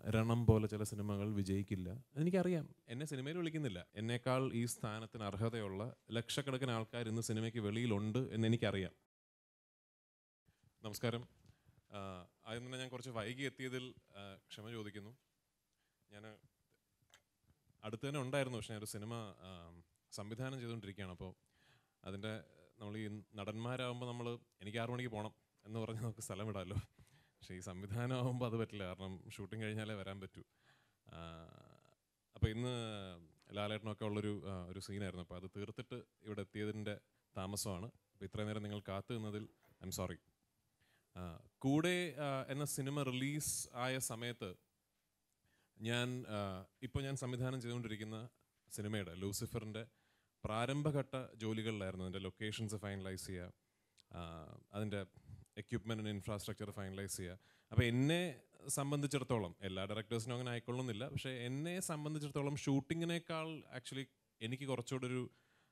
രണം പോലെ ചില സിനിമകൾ വിജയിക്കില്ല എനിക്കറിയാം എന്നെ സിനിമയിൽ വിളിക്കുന്നില്ല എന്നേക്കാൾ ഈ സ്ഥാനത്തിന് അർഹതയുള്ള ലക്ഷക്കണക്കിന് ആൾക്കാർ ഇന്ന് സിനിമയ്ക്ക് വെളിയിലുണ്ട് എന്ന് എനിക്കറിയാം നമസ്കാരം ആ, ആദ്യം തന്നെ ഞാൻ കുറച്ച് വൈകി എത്തിയതിൽ ആ, ക്ഷമ ചോദിക്കുന്നു ഞാൻ അടുത്ത് തന്നെ ഉണ്ടായിരുന്നു പക്ഷേ ഒരു സിനിമ ആ, സംവിധാനം ചെയ്തുകൊണ്ടിരിക്കുകയാണ് അപ്പോൾ അതിൻ്റെ നമ്മൾ ഈ നടന്മാരാകുമ്പോൾ നമ്മൾ എനിക്ക് ആറു മണിക്ക് പോകണം എന്ന് പറഞ്ഞ് നമുക്ക് സ്ഥലം വിടാമല്ലോ പക്ഷേ ഈ സംവിധാനം ആകുമ്പോൾ അത് പറ്റില്ല കാരണം ഷൂട്ടിംഗ് കഴിഞ്ഞാലേ വരാൻ പറ്റൂ അപ്പോൾ ഇന്ന് ലാലേട്ടനൊക്കെ ഉള്ളൊരു ആ, ഒരു സീനായിരുന്നു അപ്പോൾ അത് തീർത്തിട്ട് ഇവിടെ എത്തിയതിൻ്റെ താമസമാണ് അപ്പോൾ ഇത്രയും നേരം നിങ്ങൾ കാത്തു നിന്നതിൽ ഐ എം സോറി കൂടെ ആ, എന്ന സിനിമ റിലീസ് ആയ സമയത്ത് ഞാൻ ഇപ്പോൾ ഞാൻ സംവിധാനം ചെയ്തുകൊണ്ടിരിക്കുന്ന സിനിമയുടെ ലൂസിഫറിൻ്റെ പ്രാരംഭഘട്ട ജോലികളിലായിരുന്നു അതിൻ്റെ ലൊക്കേഷൻസ് ഫൈനലൈസ് ചെയ്യുക ആ, അതിൻ്റെ എക്യുപ്മെൻറ്റ് ഇൻഫ്രാസ്ട്രക്ചർ ഫൈനലൈസ് ചെയ്യുക അപ്പോൾ എന്നെ സംബന്ധിച്ചിടത്തോളം എല്ലാ ഡയറക്ടേഴ്സിനും അങ്ങനെ ആയിക്കൊള്ളുന്നില്ല പക്ഷേ എന്നെ സംബന്ധിച്ചിടത്തോളം ഷൂട്ടിങ്ങിനേക്കാൾ ആക്ച്വലി എനിക്ക് കുറച്ചുകൂടെ ഒരു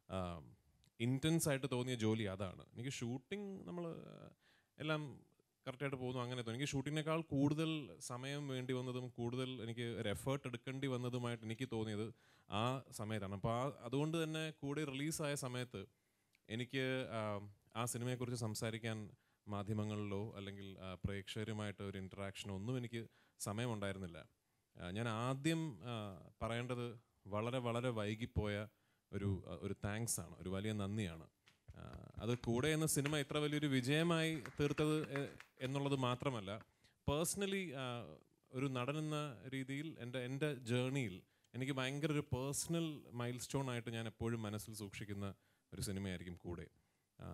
ഇൻറ്റൻസ് ആയിട്ട് തോന്നിയ ജോലി അതാണ് എനിക്ക് ഷൂട്ടിംഗ് നമ്മൾ എല്ലാം കറക്റ്റായിട്ട് പോകുന്നു അങ്ങനെ തോന്നി എനിക്ക് ഷൂട്ടിങ്ങിനേക്കാൾ കൂടുതൽ സമയം വേണ്ടി വന്നതും കൂടുതൽ എനിക്ക് ഒരു എഫേർട്ട് എടുക്കേണ്ടി വന്നതുമായിട്ട് എനിക്ക് തോന്നിയത് ആ സമയത്താണ് അപ്പോൾ ആ അതുകൊണ്ട് തന്നെ കൂടെ റിലീസായ സമയത്ത് എനിക്ക് ആ, ആ സിനിമയെക്കുറിച്ച് സംസാരിക്കാൻ മാധ്യമങ്ങളിലോ അല്ലെങ്കിൽ ആ, പ്രേക്ഷകരുമായിട്ട് ഒരു ഇൻറ്ററാക്ഷനോ ഒന്നും എനിക്ക് സമയമുണ്ടായിരുന്നില്ല ആ, ഞാൻ ആദ്യം ആ, പറയേണ്ടത് വളരെ വളരെ വൈകിപ്പോയ ഒരു ആ, ഒരു താങ്ക്സ് ആണ് ഒരു വലിയ നന്ദിയാണ് ആ, അത് കൂടെ എന്ന സിനിമ ഇത്ര വലിയൊരു വിജയമായി തീർത്തത് എ- എന്നുള്ളത് മാത്രമല്ല പേഴ്സണലി ഒരു നടൻ എന്ന രീതിയിൽ എൻ്റെ എൻ്റെ ജേർണിയിൽ എനിക്ക് ഭയങ്കര ഒരു പേഴ്സണൽ മൈൽ സ്റ്റോൺ ആയിട്ട് ഞാൻ എപ്പോഴും മനസ്സിൽ സൂക്ഷിക്കുന്ന ഒരു സിനിമയായിരിക്കും കൂടെ ആ,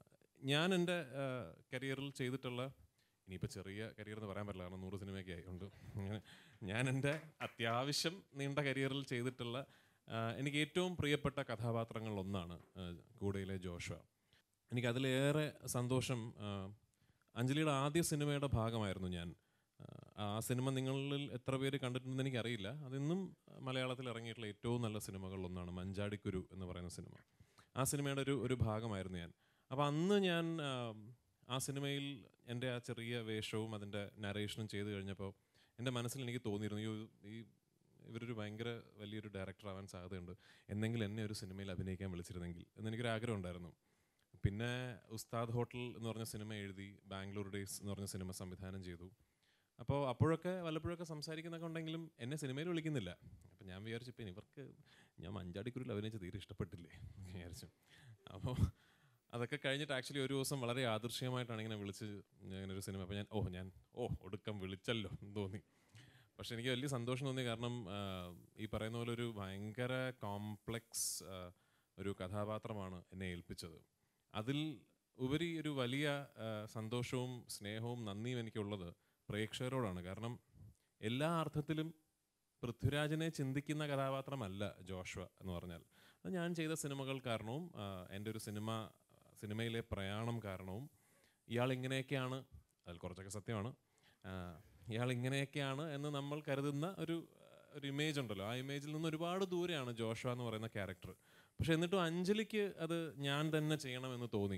ഞാൻ എൻ്റെ കരിയറിൽ ചെയ്തിട്ടുള്ള ഇനിയിപ്പോൾ ചെറിയ കരിയർ എന്ന് പറയാൻ പറ്റില്ല കാരണം നൂറ് സിനിമയൊക്കെ ആയതുകൊണ്ട് അങ്ങനെ ഞാൻ എൻ്റെ അത്യാവശ്യം നീണ്ട കരിയറിൽ ചെയ്തിട്ടുള്ള ആ, എനിക്ക് ഏറ്റവും പ്രിയപ്പെട്ട കഥാപാത്രങ്ങളിലൊന്നാണ് ആ, കൂടെയിലെ ജോഷ എനിക്ക് അതിലേറെ സന്തോഷം ആ, അഞ്ജലിയുടെ ആദ്യ സിനിമയുടെ ഭാഗമായിരുന്നു ഞാൻ ആ, ആ സിനിമ നിങ്ങളിൽ എത്ര പേര് കണ്ടിട്ടുണ്ടെന്ന് എനിക്കറിയില്ല അതിന്നും മലയാളത്തിൽ ഇറങ്ങിയിട്ടുള്ള ഏറ്റവും നല്ല സിനിമകളിലൊന്നാണ് മഞ്ചാടിക്കുരു എന്ന് പറയുന്ന സിനിമ ആ സിനിമയുടെ ഒരു ഒരു ഭാഗമായിരുന്നു ഞാൻ അപ്പോൾ അന്ന് ഞാൻ ആ, ആ സിനിമയിൽ എൻ്റെ ആ ചെറിയ വേഷവും അതിൻ്റെ നരേഷനും ചെയ്തു കഴിഞ്ഞപ്പോൾ എൻ്റെ മനസ്സിൽ എനിക്ക് തോന്നിയിരുന്നു ഈ ഈ ഇവരൊരു ഭയങ്കര വലിയൊരു ഡയറക്ടർ ആവാൻ സാധ്യതയുണ്ട് എന്നെങ്കിലും എന്നെ ഒരു സിനിമയിൽ അഭിനയിക്കാൻ വിളിച്ചിരുന്നെങ്കിൽ എന്നെനിക്കൊരു ആഗ്രഹം ഉണ്ടായിരുന്നു പിന്നെ ഉസ്താദ് ഹോട്ടൽ എന്ന് പറഞ്ഞ സിനിമ എഴുതി ബാംഗ്ലൂർ ഡേയ്സ് എന്ന് പറഞ്ഞ സിനിമ സംവിധാനം ചെയ്തു അപ്പോൾ അപ്പോഴൊക്കെ വല്ലപ്പോഴൊക്കെ സംസാരിക്കുന്നൊക്കെ ഉണ്ടെങ്കിലും എന്നെ സിനിമയിൽ വിളിക്കുന്നില്ല അപ്പം ഞാൻ വിചാരിച്ചു ഇപ്പം ഇവർക്ക് ഞാൻ മഞ്ചാടിക്കുരുവിൽ അഭിനയിച്ച് തീരെ ഇഷ്ടപ്പെട്ടില്ലേ എന്ന് വിചാരിച്ചു അപ്പോൾ അതൊക്കെ കഴിഞ്ഞിട്ട് ആക്ച്വലി ഒരു ദിവസം വളരെ ആദർശീയമായിട്ടാണ് ഇങ്ങനെ വിളിച്ച് ഞാൻ ഇങ്ങനെ ഒരു സിനിമ അപ്പോൾ ഞാൻ ഓ ഞാൻ ഓ ഒടുക്കം വിളിച്ചല്ലോ എന്ന് തോന്നി പക്ഷെ എനിക്ക് വലിയ സന്തോഷം തോന്നി കാരണം ആ, ഈ പറയുന്ന പോലെ ഒരു ഭയങ്കര കോംപ്ലെക്സ് ഒരു കഥാപാത്രമാണ് എന്നെ ഏൽപ്പിച്ചത് അതിൽ ഉപരി ഒരു വലിയ ആ, സന്തോഷവും സ്നേഹവും നന്ദിയും എനിക്കുള്ളത് പ്രേക്ഷകരോടാണ് കാരണം എല്ലാ അർത്ഥത്തിലും പൃഥ്വിരാജിനെ ചിന്തിക്കുന്ന കഥാപാത്രമല്ല ജോഷ്വ എന്ന് പറഞ്ഞാൽ അത് ഞാൻ ചെയ്ത സിനിമകൾ കാരണവും ആ, എൻ്റെ ഒരു സിനിമ സിനിമയിലെ പ്രയാണം കാരണവും ഇയാൾ ഇങ്ങനെയൊക്കെയാണ് അതിൽ കുറച്ചൊക്കെ സത്യമാണ് ആ, ഇയാൾ ഇങ്ങനെയൊക്കെയാണ് എന്ന് നമ്മൾ കരുതുന്ന ഒരു ഒരു ഇമേജ് ഉണ്ടല്ലോ ആ ഇമേജിൽ നിന്ന് ഒരുപാട് ദൂരെയാണ് ജോഷ്വ എന്ന് പറയുന്ന ക്യാരക്ടർ പക്ഷെ എന്നിട്ടും അഞ്ജലിക്ക് അത് ഞാൻ തന്നെ ചെയ്യണമെന്ന് തോന്നി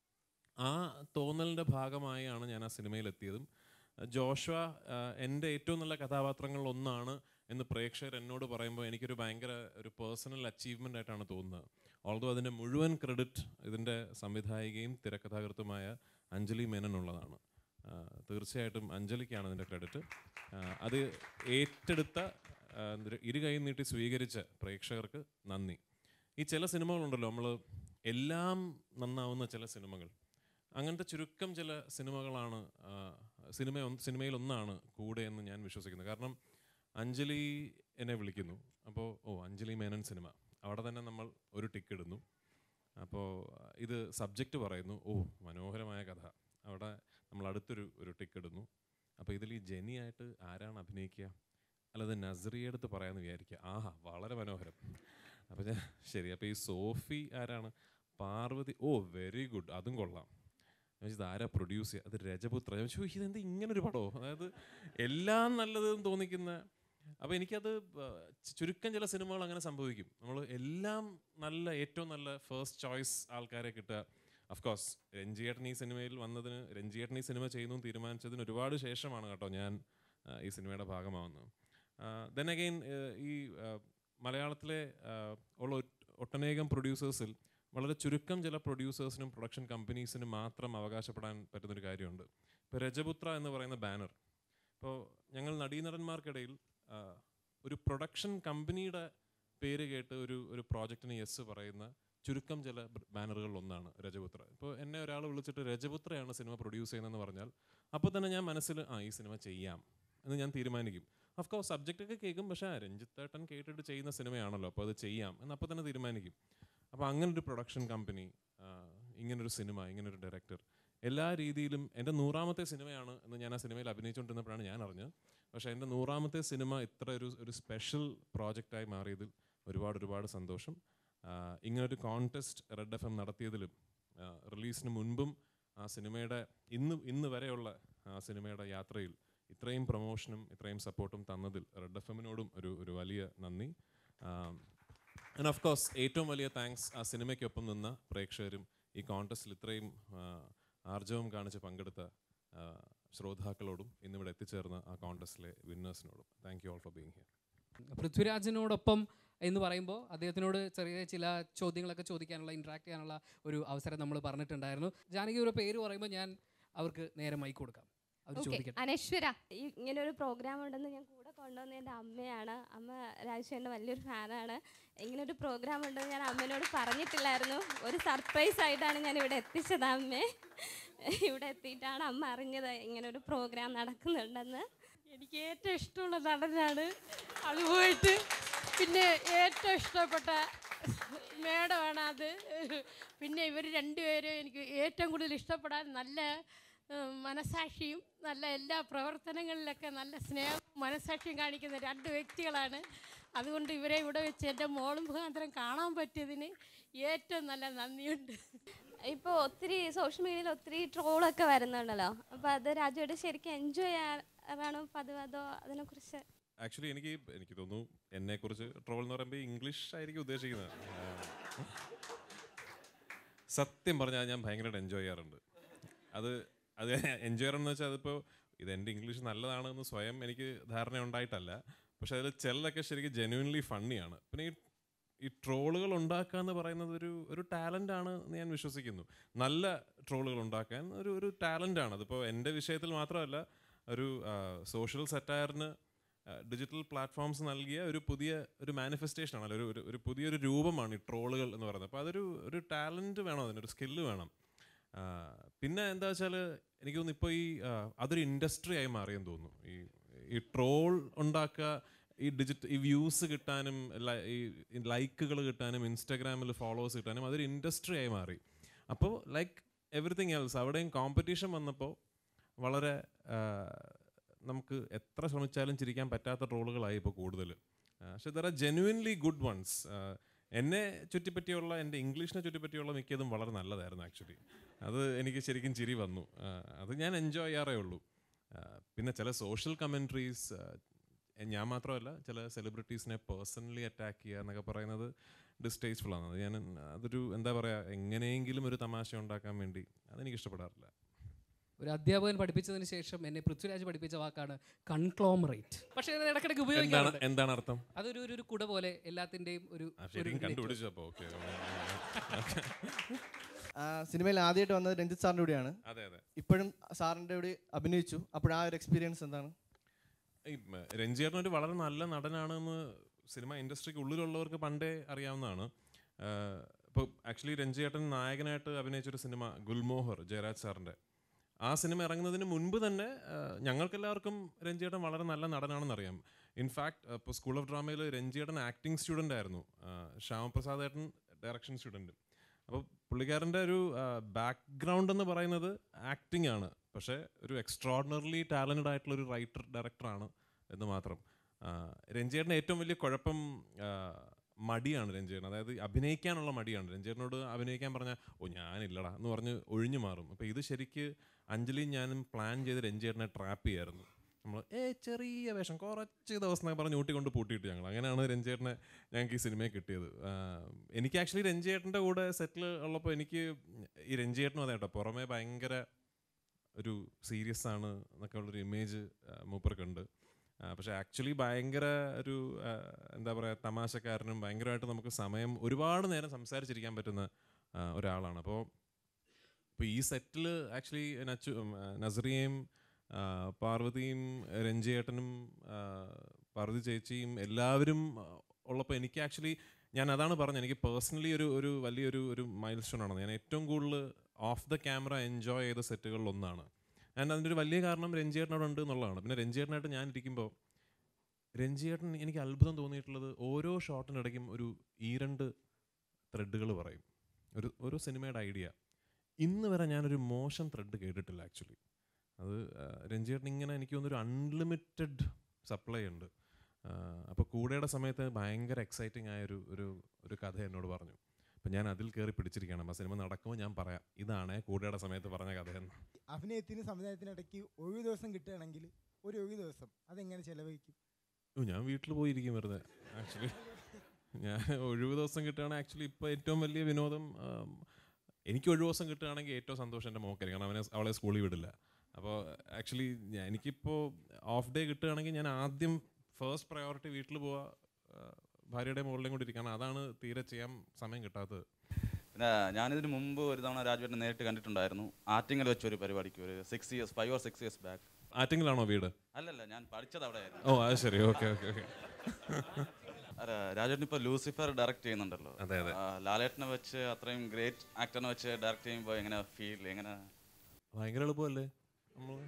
ആ തോന്നലിൻ്റെ ഭാഗമായാണ് ഞാൻ ആ സിനിമയിൽ എത്തിയതും ജോഷ്വ ആഹ്, എൻ്റെ ഏറ്റവും നല്ല കഥാപാത്രങ്ങളിൽ ഒന്നാണ് എന്ന് പ്രേക്ഷകർ എന്നോട് പറയുമ്പോൾ എനിക്കൊരു ഭയങ്കര ഒരു പേഴ്സണൽ അച്ചീവ്മെൻ്റ് ആയിട്ടാണ് തോന്നുന്നത് ഓൾദോ അതിൻ്റെ മുഴുവൻ ക്രെഡിറ്റ് ഇതിൻ്റെ സംവിധായികയും തിരക്കഥാകൃത്തുമായ അഞ്ജലി മേനനുള്ളതാണ് ആഹ്, തീർച്ചയായിട്ടും അഞ്ജലിക്കാണ് അതിൻ്റെ ക്രെഡിറ്റ് അത് ഏറ്റെടുത്ത ആഹ്, എന്തൊരു ഇരു കൈ നീട്ടി സ്വീകരിച്ച പ്രേക്ഷകർക്ക് നന്ദി ഈ ചില സിനിമകളുണ്ടല്ലോ നമ്മൾ എല്ലാം നന്നാവുന്ന ചില സിനിമകൾ അങ്ങനത്തെ ചുരുക്കം ചില സിനിമകളാണ് ആ, സിനിമ ഒന്ന്- സിനിമയിൽ ഒന്നാണ് കൂടെ എന്ന് ഞാൻ വിശ്വസിക്കുന്നത് കാരണം അഞ്ജലി എന്നെ വിളിക്കുന്നു അപ്പോൾ ഓ അഞ്ജലി മേനൻ സിനിമ അവിടെ തന്നെ നമ്മൾ ഒരു ടിക്ക് ഇടുന്നു അപ്പോൾ ഇത് സബ്ജക്റ്റ് പറയുന്നു ഓ മനോഹരമായ കഥ അവിടെ നമ്മൾ അടുത്തൊരു ഒരു ടിക്ക് ഇടുന്നു അപ്പോൾ ഇതിൽ ഈ ജെനിയായിട്ട് ആരാണ് അഭിനയിക്കുക അല്ലത് നസറിയ അടുത്ത് പറയാമെന്ന് വിചാരിക്കുക ആഹാ വളരെ മനോഹരം അപ്പോൾ ഞാൻ ശരി അപ്പോൾ ഈ സോഫി ആരാണ് പാർവതി ഓ വെരി ഗുഡ് അതും കൊള്ളാം ഞാൻ ചോദിച്ചത് ആരാ പ്രൊഡ്യൂസ് ചെയ്യുക അത് രജപുത്ര ഞാൻ ചോദിച്ചു ഇതെന്ത് ഇങ്ങനൊരു പടമോ അതായത് എല്ലാം നല്ലതെന്ന് തോന്നിക്കുന്ന അപ്പോൾ എനിക്കത് ആ, ചുരുക്കം ചില സിനിമകൾ അങ്ങനെ സംഭവിക്കും നമ്മൾ എല്ലാം നല്ല ഏറ്റവും നല്ല ഫസ്റ്റ് ചോയ്സ് ആൾക്കാരെ കിട്ടുക അഫ്കോഴ്സ് രഞ്ജിയേട്ടൻ ഈ സിനിമയിൽ വന്നതിന് രഞ്ജിയേട്ടൻ ഈ സിനിമ ചെയ്യുന്നു എന്ന് തീരുമാനിച്ചതിന് ഒരുപാട് ശേഷമാണ് കേട്ടോ ഞാൻ ആ, ഈ സിനിമയുടെ ഭാഗമാവുന്നത് ദെൻ അഗെയിൻ ഈ ആ, മലയാളത്തിലെ ആ, ഉള്ള ഒട്ട്- ഒട്ടനേകം പ്രൊഡ്യൂസേഴ്സിൽ വളരെ ചുരുക്കം ചില പ്രൊഡ്യൂസേഴ്സിനും പ്രൊഡക്ഷൻ കമ്പനീസിനും മാത്രം അവകാശപ്പെടാൻ പറ്റുന്നൊരു കാര്യമുണ്ട് ഇപ്പോൾ രജപുത്ര എന്ന് പറയുന്ന ബാനർ ഇപ്പോൾ ഞങ്ങൾ നടീനടന്മാർക്കിടയിൽ ആ, ഒരു പ്രൊഡക്ഷൻ കമ്പനിയുടെ പേര് കേട്ട് ഒരു ഒരു പ്രോജക്റ്റിന് യെസ് പറയുന്ന ചുരുക്കം ചില ബാനറുകളിൽ ഒന്നാണ് രജപുത്ര ഇപ്പോൾ എന്നെ ഒരാൾ വിളിച്ചിട്ട് രജപുത്രയാണ് സിനിമ പ്രൊഡ്യൂസ് ചെയ്യുന്നതെന്ന് പറഞ്ഞാൽ അപ്പോൾ തന്നെ ഞാൻ മനസ്സിൽ ആ ഈ സിനിമ ചെയ്യാം എന്ന് ഞാൻ തീരുമാനിക്കും ഓഫ് കോഴ്സ് സബ്ജക്റ്റ് ഒക്കെ കേൾക്കും പക്ഷേ ആ, രഞ്ജിത്തേട്ടൻ കേട്ടിട്ട് ചെയ്യുന്ന സിനിമയാണല്ലോ അപ്പോൾ അത് ചെയ്യാം എന്ന് അപ്പോൾ തന്നെ തീരുമാനിക്കും അപ്പോൾ അങ്ങനൊരു പ്രൊഡക്ഷൻ കമ്പനി ഇങ്ങനൊരു സിനിമ ഇങ്ങനൊരു ഡയറക്ടർ എല്ലാ രീതിയിലും എൻ്റെ നൂറാമത്തെ സിനിമയാണ് എന്ന് ഞാൻ ആ സിനിമയിൽ അഭിനയിച്ചുകൊണ്ടിരുന്നപ്പോഴാണ് ഞാൻ അറിഞ്ഞത് പക്ഷേ എൻ്റെ നൂറാമത്തെ സിനിമ ഇത്ര ഒരു ഒരു സ്പെഷ്യൽ പ്രോജക്റ്റായി മാറിയതിൽ ഒരുപാട് ഒരുപാട് സന്തോഷം ആ, ഇങ്ങനൊരു കോൺടെസ്റ്റ് റെഡ് എഫ് എം നടത്തിയതിലും റിലീസിന് മുൻപും ആ സിനിമയുടെ ഇന്ന് ഇന്ന് വരെയുള്ള ആ സിനിമയുടെ യാത്രയിൽ ഇത്രയും പ്രൊമോഷനും ഇത്രയും സപ്പോർട്ടും തന്നതിൽ റെഡ് എഫ് എമ്മിനോടും ഒരു ഒരു വലിയ നന്ദി ആൻഡ് ഓഫ് കോഴ്സ് ഏറ്റവും വലിയ താങ്ക്സ് ആ സിനിമയ്ക്കൊപ്പം നിന്ന പ്രേക്ഷകരും ഈ കോൺടെസ്റ്റിൽ ഇത്രയും ആ, ആർജവം കാണിച്ച് പങ്കെടുത്ത ആ, ശ്രോതാക്കളോടും ഇന്നിവിടെ എത്തിച്ചേർന്ന ആ കോൺടെസ്റ്റിലെ വിന്നേഴ്സിനോടും thank you all for being here പൃഥ്വിരാജിനോടൊപ്പം എന്ന് പറയുമ്പോൾ അദ്ദേഹത്തിനോട് ചെറിയ ചില ചോദ്യങ്ങളൊക്കെ ചോദിക്കാനുള്ള ഇൻട്രാക്ട് ചെയ്യാനുള്ള ഒരു അവസരം നമ്മൾ പറഞ്ഞിട്ടുണ്ടായിരുന്നു ജാനകി ഒരു പേര് പറയുമ്പോൾ ഞാൻ അവർക്ക് നേരെ മൈക്ക് കൊടുക്കാം അവർ ഓക്കെ ചോദിക്കട്ടെ അനശ്വര ഈ ഇങ്ങനെ ഒരു പ്രോഗ്രാം ഉണ്ടെന്ന് ഞാൻ കൂടെ കൊണ്ടുവന്ന എൻ്റെ അമ്മയാണ് അമ്മ രാജേഷിൻ്റെ വലിയൊരു ഫാനാണ് ഇങ്ങനെ ഒരു പ്രോഗ്രാം ഉണ്ടെന്ന് ഞാൻ അമ്മേനോട് പറഞ്ഞിട്ടില്ലായിരുന്നു ഒരു സർപ്രൈസ് ആയിട്ടാണ് ഞാൻ ഇവിടെ എത്തിച്ചത് അമ്മേ ഇവിടെ എത്തിയിട്ടാണ് അമ്മ അറിഞ്ഞത് ഇങ്ങനെ ഒരു പ്രോഗ്രാം നടക്കുന്നുണ്ടെന്ന് എനിക്ക് ഏറ്റവും ഇഷ്ടമുള്ള നടനാണ് അതുപോയിട്ട് പിന്നെ ഏറ്റവും ഇഷ്ടപ്പെട്ട മേഡമാണ് അത് പിന്നെ ഇവർ രണ്ടുപേരും എനിക്ക് ഏറ്റവും കൂടുതൽ ഇഷ്ടപ്പെടാൻ നല്ല ഉം, മനസാക്ഷിയും നല്ല എല്ലാ പ്രവർത്തനങ്ങളിലൊക്കെ നല്ല സ്നേഹം മനസാക്ഷിയും കാണിക്കുന്ന രണ്ട് വ്യക്തികളാണ് അതുകൊണ്ട് ഇവരെ ഇവിടെ വെച്ച് എൻ്റെ മോളും മുഖാന്തരം കാണാൻ പറ്റിയതിന് ഏറ്റവും നല്ല നന്ദിയുണ്ട് ഇപ്പോൾ ഒത്തിരി സോഷ്യൽ മീഡിയയിൽ ഒത്തിരി ട്രോളൊക്കെ വരുന്നുണ്ടല്ലോ അപ്പോൾ അത് രാജുവായിട്ട് ശരിക്കും എൻജോയ് ചെയ്യാറാണോ പതിവ് അതോ അതിനെക്കുറിച്ച് ആക്ച്വലി എനിക്ക് എനിക്ക് തോന്നുന്നു എന്നെ കുറിച്ച് ട്രോൾ എന്ന് പറയുമ്പോൾ ഇംഗ്ലീഷ് ആയിരിക്കും ഉദ്ദേശിക്കുന്നത് ആ. സത്യം പറഞ്ഞാൽ ഞാൻ ഭയങ്കരമായിട്ട് എൻജോയ് ചെയ്യാറുണ്ട് അത് അത് എൻജോയ് ചെയ്യണമെന്ന് വെച്ചാൽ അതിപ്പോൾ ഇത് എൻ്റെ ഇംഗ്ലീഷ് നല്ലതാണെന്ന് സ്വയം എനിക്ക് ധാരണ ഉണ്ടായിട്ടല്ല പക്ഷെ അതിൽ ചിലതൊക്കെ ശരിക്കും ജെന്യൂൻലി ഫണ്ണിയാണ് പിന്നെ ഈ ഈ ട്രോളുകൾ ഉണ്ടാക്കുക എന്ന് പറയുന്നത് ഒരു ഒരു ടാലൻ്റ് ആണ് എന്ന് ഞാൻ വിശ്വസിക്കുന്നു നല്ല ട്രോളുകൾ ഉണ്ടാക്കാൻ ഒരു ഒരു ടാലൻ്റ് ആണ് അതിപ്പോൾ എൻ്റെ വിഷയത്തിൽ മാത്രമല്ല ഒരു സോഷ്യൽ സെറ്റയറിന് ഡിജിറ്റൽ പ്ലാറ്റ്ഫോംസ് നൽകിയ ഒരു പുതിയ ഒരു മാനിഫെസ്റ്റേഷൻ ആണ് ഒരു ഒരു- ഒരു പുതിയൊരു രൂപമാണ് ഈ ട്രോളുകൾ എന്ന് പറയുന്നത് അപ്പോൾ അതൊരു ഒരു ടാലൻറ്റ് വേണം അതിനൊരു സ്കില്ല് വേണം ആ, പിന്നെ എന്താ വെച്ചാൽ എനിക്ക് തോന്നുന്നു ഇപ്പോൾ ഈ ആ, അതൊരു ഇൻഡസ്ട്രി ആയി മാറിയെന്ന് തോന്നുന്നു ഈ ഈ ട്രോൾ ഉണ്ടാക്കുക ഈ ഡിജിറ്റൽ ഈ വ്യൂസ് കിട്ടാനും ലൈ- ഈ ലൈക്കുകൾ കിട്ടാനും ഇൻസ്റ്റാഗ്രാമിൽ ഫോളോവേഴ്സ് കിട്ടാനും അതൊരു ഇൻഡസ്ട്രി ആയി മാറി അപ്പോൾ ലൈക്ക് എവറിത്തിങ് എൽസ് അവിടെയും കോമ്പറ്റീഷൻ വന്നപ്പോൾ വളരെ ആ, നമുക്ക് എത്ര ശ്രമിച്ചാലും ചിരിക്കാൻ പറ്റാത്ത ട്രോളുകളായി ഇപ്പോൾ കൂടുതൽ പക്ഷെ there are genuinely good ones എന്നെ ചുറ്റിപ്പറ്റിയുള്ള എൻ്റെ ഇംഗ്ലീഷിനെ ചുറ്റിപ്പറ്റിയുള്ള മിക്കതും വളരെ നല്ലതായിരുന്നു ആക്ച്വലി അത് എനിക്ക് ശരിക്കും ചിരി വന്നു ആ, അത് ഞാൻ എൻജോയ് ചെയ്യാറേ ഉള്ളൂ ആ, പിന്നെ ചില സോഷ്യൽ കമൻട്രീസ് ഞാൻ മാത്രമല്ല ചില സെലിബ്രിറ്റീസിനെ പേഴ്സണലി അറ്റാക്ക് ചെയ്യുക എന്നൊക്കെ പറയുന്നത് ഡിസ്റ്റേജ്ഫുൾ ആണ് അത് ഞാൻ അതൊരു എന്താ പറയുക എങ്ങനെയെങ്കിലും ഒരു തമാശ ഉണ്ടാക്കാൻ വേണ്ടി അതെനിക്ക് ഇഷ്ടപ്പെടാറില്ല ഒരു അധ്യാപകൻ പഠിപ്പിച്ചതിന് ശേഷം എന്നെ പൃഥ്വിരാജ് പഠിപ്പിച്ച വാക്കാണ് കൺക്ലോമറേറ്റ് പക്ഷേ അത് ഇടയ്ക്കിടയ്ക്ക് എന്താണ് ഉപയോഗിക്കാറുണ്ട് എന്താണ് അർത്ഥം അതൊരു ഒരു- ഒരു കുട പോലെ എല്ലാത്തിൻ്റെയും ഒരു ആ, ഒരു ശരിക്കും network. കണ്ടുപിടിച്ചു അപ്പോൾ ഓക്കെ ആ, സിനിമയിൽ ആദ്യമായിട്ട് വന്നത് രഞ്ജിത്ത് സാറിൻ്റെ കൂടെയാണ് അതെ അതെ ഇപ്പോഴും സാറിൻ്റെ കൂടെ അഭിനയിച്ചു അപ്പോൾ ആ ഒരു എക്സ്പീരിയൻസ് എന്താണ് ഈ മ, രഞ്ജിയേട്ടൻ ഒരു വളരെ നല്ല നടനാണെന്ന് സിനിമ ഇൻഡസ്ട്രിക്ക് ഉള്ളിലുള്ളവർക്ക് പണ്ടേ അറിയാവുന്നതാണ് ഇപ്പോൾ ആക്ച്വലി രഞ്ജിയേട്ടൻ നായകനായിട്ട് അഭിനയിച്ചൊരു സിനിമ ഗുൽമോഹർ ജയരാജ് സാറിൻ്റെ ആ സിനിമ ഇറങ്ങുന്നതിന് മുൻപ് തന്നെ ആ, ഞങ്ങൾക്കെല്ലാവർക്കും രഞ്ജിയേട്ടൻ വളരെ നല്ല നടനാണെന്ന് അറിയാം ഇൻഫാക്ട് ഇപ്പോൾ സ്കൂൾ ഓഫ് ഡ്രാമയിൽ രഞ്ജിയേട്ടൻ ആക്ടിങ് സ്റ്റുഡൻ്റ് ആയിരുന്നു ആ, ശ്യാമപ്രസാദ് ഏട്ടൻ ഡയറക്ഷൻ സ്റ്റുഡൻറ്റ് അപ്പോൾ പുള്ളിക്കാരൻ്റെ ഒരു ബാക്ക്ഗ്രൗണ്ട് എന്ന് പറയുന്നത് ആക്ടിംഗ് ആണ് പക്ഷേ ഒരു എക്സ്ട്രോർഡിനറിലി ടാലൻറ്റഡ് ആയിട്ടുള്ള ഒരു റൈറ്റർ ഡയറക്ടറാണ് എന്ന് മാത്രം ആ, രഞ്ജിയേട്ടന് ഏറ്റവും വലിയ കുഴപ്പം ആ, മടിയാണ് രഞ്ജിയേട്ടൻ അതായത് അഭിനയിക്കാനുള്ള മടിയാണ് രഞ്ജിയേട്ടനോട് അഭിനയിക്കാൻ പറഞ്ഞാൽ ഓ ഞാനില്ലടാ എന്ന് പറഞ്ഞ് ഒഴിഞ്ഞു മാറും അപ്പോൾ ഇത് ശരിക്ക് അഞ്ജലിയും ഞാനും പ്ലാൻ ചെയ്ത് രഞ്ജിയേട്ടനെ ട്രാപ്പ് ചെയ്യായിരുന്നു നമ്മൾ ഏ ചെറിയ വേഷം കുറച്ച് ദിവസം എന്നൊക്കെ പറഞ്ഞ് ഊട്ടിക്കൊണ്ട് പൂട്ടിയിട്ട് ഞങ്ങൾ അങ്ങനെയാണ് രഞ്ജേട്ടനെ ഞങ്ങൾക്ക് ഈ സിനിമയെ കിട്ടിയത് ആ, എനിക്ക് ആക്ച്വലി രഞ്ജേട്ടൻ്റെ കൂടെ സെറ്റിൽ ഉള്ളപ്പോൾ എനിക്ക് ഈ രഞ്ജേട്ടനും അതെ കേട്ടോ പുറമേ ഭയങ്കര ഒരു സീരിയസ് ആണ് എന്നൊക്കെ ഉള്ളൊരു ഇമേജ് മൂപ്പർക്കുണ്ട് ആ, പക്ഷേ ആക്ച്വലി ഭയങ്കര ഒരു ആ, എന്താ പറയുക തമാശക്കാരനും ഭയങ്കരമായിട്ട് നമുക്ക് സമയം ഒരുപാട് നേരം സംസാരിച്ചിരിക്കാൻ പറ്റുന്ന ആ, ഒരാളാണ് അപ്പോൾ ഇപ്പോൾ ഈ സെറ്റിൽ ആക്ച്വലി നച്ചു ഉം, ആ, നസറിയയും ആ, പാർവതിയും രഞ്ജിയേട്ടനും ആ, പാർവതി ചേച്ചിയും എല്ലാവരും ആ, ഉള്ളപ്പോൾ എനിക്ക് ആക്ച്വലി ഞാൻ അതാണ് പറഞ്ഞത് എനിക്ക് പേഴ്സണലി ഒരു ഒരു വലിയൊരു ഒരു മൈൽ സ്റ്റോൺ ആണ് ഞാൻ ഏറ്റവും കൂടുതൽ ഓഫ് ദ ക്യാമറ എൻജോയ് ചെയ്ത സെറ്റുകളിൽ ഒന്നാണ് ആൻഡ് അതിൻ്റെ ഒരു വലിയ കാരണം രഞ്ജിയേട്ടൻ അവിടെ ഉണ്ട് എന്നുള്ളതാണ് പിന്നെ രഞ്ജിയേട്ടനായിട്ട് ഞാൻ ഇരിക്കുമ്പോൾ രഞ്ജിയേട്ടൻ എനിക്ക് അത്ഭുതം തോന്നിയിട്ടുള്ളത് ഓരോ ഷോട്ടിനിടയ്ക്കും ഒരു ഈ രണ്ട് ത്രെഡുകൾ പറയും ഒരു ഒരു സിനിമയുടെ ഐഡിയ ഇന്ന് വരെ ഞാനൊരു മോശം ത്രെഡ് കേട്ടിട്ടില്ല ആക്ച്വലി അത് ആ, രഞ്ജിയേട്ടൻ ഇങ്ങനെ എനിക്ക് തോന്നുന്നു ഒരു അൺലിമിറ്റഡ് സപ്ലൈ ഉണ്ട് അപ്പോൾ കൂടെയുടെ സമയത്ത് ഭയങ്കര എക്സൈറ്റിംഗ് ആയ ഒരു ഒരു ഒരു കഥ എന്നോട് പറഞ്ഞു അപ്പം ഞാൻ അതിൽ കയറി പിടിച്ചിരിക്കുകയാണ് ആ സിനിമ നടക്കുമ്പോൾ ഞാൻ പറയാം ഇതാണ് കൂടെയുടെ സമയത്ത് പറഞ്ഞ കഥയെന്ന് അഭിനയത്തിന് സംവിധാനത്തിനിടയ്ക്ക് ഒഴിവ് ദിവസം കിട്ടുകയാണെങ്കിൽ ഒരു ഒഴിവ് ദിവസം അതെങ്ങനെ ചെലവഴിക്കും ഓ ഞാൻ വീട്ടിൽ പോയിരിക്കും വെറുതെ ആക്ച്വലി ഞാൻ ഒഴിവ് ദിവസം കിട്ടുകയാണെങ്കിൽ ആക്ച്വലി ഇപ്പോൾ ഏറ്റവും വലിയ വിനോദം ആം, എനിക്ക് ഒഴിവ് ദിവസം കിട്ടുകയാണെങ്കിൽ ഏറ്റവും സന്തോഷം എൻ്റെ മോക്കായിരിക്കും കാരണം അവനെ അവളെ സ്കൂളിൽ വിടില്ല അപ്പോൾ ആക്ച്വലി എനിക്കിപ്പോൾ ഓഫ് ഡേ കിട്ടുകയാണെങ്കിൽ ഞാൻ ആദ്യം ഫസ്റ്റ് പ്രയോറിറ്റി വീട്ടിൽ പോവുക ആ, ഭാര്യയുടെ മുകളിലും കൂടി ഇരിക്കണം അതാണ് തീരെ ചെയ്യാൻ സമയം കിട്ടാത്തത് പിന്നെ ഞാനിതിന് മുമ്പ് ഒരു തവണ രാജുവേട്ടനെ നേരിട്ട് കണ്ടിട്ടുണ്ടായിരുന്നു ആറ്റിങ്ങൽ വെച്ച ഒരു പരിപാടിക്ക് ഒരു six years five or six years back ആറ്റിങ്ങിലാണോ വീട് അല്ലല്ല ഞാൻ പഠിച്ചത് അവിടെയായിരുന്നു ഓ അത് ശരി ഓക്കെ ഓക്കെ ഓക്കെ അല്ല രാജുവേട്ടൻ ഇപ്പോൾ ലൂസിഫർ ഡയറക്റ്റ് ചെയ്യുന്നുണ്ടല്ലോ അതെ, അതെ. ആ, ലാലേട്ടനെ വെച്ച് അത്രയും ഗ്രേറ്റ് ആക്ടറിനെ വെച്ച് ഡയറക്റ്റ് ചെയ്യുമ്പോൾ എങ്ങനെ ഫീൽ എങ്ങനെ ഭയങ്കര എളുപ്പമല്ലേ നമ്മൾ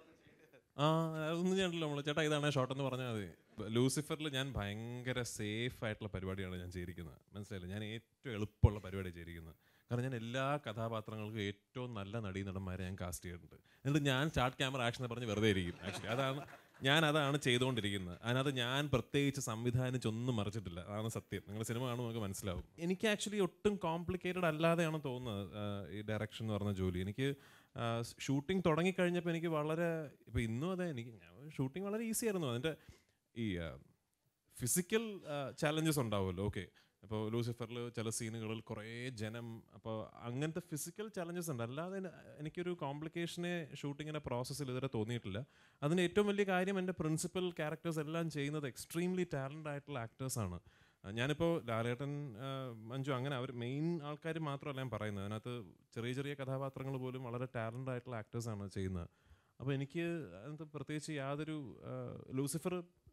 ആ അതൊന്നും ചെയ്യണ്ടല്ലോ നമ്മൾ ചേട്ടാ ഇതാണ് ഷോട്ട് എന്ന് പറഞ്ഞാൽ മതി ലൂസിഫറിൽ ഞാൻ ഭയങ്കര സേഫ് ആയിട്ടുള്ള പരിപാടിയാണ് ഞാൻ ചെയ്തിരിക്കുന്നത് മനസ്സിലായില്ലേ ഞാൻ ഏറ്റവും എളുപ്പമുള്ള പരിപാടി ചെയ്തിരിക്കുന്നത് കാരണം ഞാൻ എല്ലാ കഥാപാത്രങ്ങൾക്കും ഏറ്റവും നല്ല നടീനടന്മാരെ ഞാൻ കാസ്റ്റ് ചെയ്തിട്ടുണ്ട് എന്നിട്ട് ഞാൻ സ്റ്റാർട്ട് ക്യാമറ ആക്ഷൻ എന്ന് പറഞ്ഞ് വെറുതെ ഇരിക്കും ആക്ച്വലി അതാണ് ഞാൻ അതാണ് ചെയ്തുകൊണ്ടിരിക്കുന്നത് അതിനകത്ത് ഞാൻ പ്രത്യേകിച്ച് സംവിധാനിച്ചൊന്നും മറിച്ചിട്ടില്ല അതാണ് സത്യം നിങ്ങൾ സിനിമ കാണുമ്പോൾ നമുക്ക് മനസ്സിലാവും എനിക്ക് ആക്ച്വലി ഒട്ടും കോംപ്ലിക്കേറ്റഡ് അല്ലാതെയാണ് തോന്നുന്നത് ആ, ഈ ഡയറക്ഷൻ എന്ന് പറഞ്ഞ ജോലി എനിക്ക് ഷൂട്ടിംഗ് തുടങ്ങിക്കഴിഞ്ഞപ്പോൾ എനിക്ക് വളരെ ഇപ്പോൾ ഇന്നും അതെ എനിക്ക് ഷൂട്ടിംഗ് വളരെ ഈസി ആയിരുന്നു അതിൻ്റെ ഈ ഫിസിക്കൽ ചാലഞ്ചസ് ഉണ്ടാവുമല്ലോ ഓക്കെ അപ്പോൾ ലൂസിഫറിൽ ചില സീനുകളിൽ കുറേ ജനം അപ്പോൾ അങ്ങനത്തെ ഫിസിക്കൽ ചാലഞ്ചസ് ഉണ്ട് അല്ലാതെ എന- എനിക്കൊരു കോംപ്ലിക്കേഷനെ ഷൂട്ടിങ്ങിൻ്റെ പ്രോസസ്സിൽ ഇതുവരെ തോന്നിയിട്ടില്ല അതിന് ഏറ്റവും വലിയ കാര്യം എൻ്റെ പ്രിൻസിപ്പൽ ക്യാരക്ടേഴ്സ് എല്ലാം ചെയ്യുന്നത് എക്സ്ട്രീംലി ടാലൻ്റ് ആയിട്ടുള്ള ആക്ടേഴ്സാണ് ഞാനിപ്പോൾ ലാലേട്ടൻ ആ, മഞ്ജു അങ്ങനെ അവർ മെയിൻ ആൾക്കാർ മാത്രമല്ല ഞാൻ പറയുന്നത് അതിനകത്ത് ചെറിയ ചെറിയ കഥാപാത്രങ്ങൾ പോലും വളരെ ടാലൻ്റ് ആയിട്ടുള്ള ആക്ടേഴ്സാണ് ചെയ്യുന്നത് അപ്പോൾ എനിക്ക് അതിനകത്ത് പ്രത്യേകിച്ച് യാതൊരു ആ, ലൂസിഫർ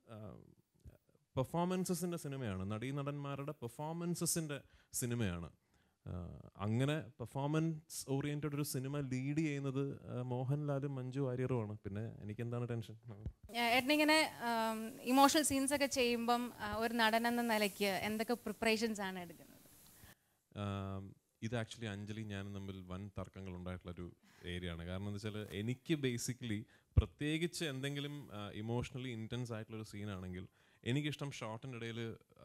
പെർഫോമൻസസിൻ്റെ സിനിമയാണ് നടീനടന്മാരുടെ പെർഫോമൻസസിൻ്റെ സിനിമയാണ് ആ, അങ്ങനെ പെർഫോമൻസ് ഓറിയൻറ്റഡ് ഒരു സിനിമ ലീഡ് ചെയ്യുന്നത് ആ, മോഹൻലാലും മഞ്ജു വാര്യറുമാണ് പിന്നെ എനിക്കെന്താണ് ടെൻഷൻ ഏട്ടനിങ്ങനെ ഇമോഷണൽ സീൻസ് ഒക്കെ ചെയ്യുമ്പം ആ, ഒരു നടൻ എന്ന നിലയ്ക്ക് എന്തൊക്കെ പ്രിപ്പറേഷൻസ് ആണ് എടുക്കുന്നത് ആം, ഇത് ആക്ച്വലി അഞ്ജലി ഞാനും തമ്മിൽ വൻ തർക്കങ്ങൾ ഉണ്ടായിട്ടുള്ളൊരു ഏരിയ ആണ് കാരണം എന്താ വെച്ചാൽ എനിക്ക് ബേസിക്കലി പ്രത്യേകിച്ച് എന്തെങ്കിലും ഇമോഷണലി ഇൻറ്റൻസ് ആയിട്ടുള്ളൊരു സീനാണെങ്കിൽ എനിക്കിഷ്ടം ഷോർട്ടിൻ്റെ ഇടയിൽ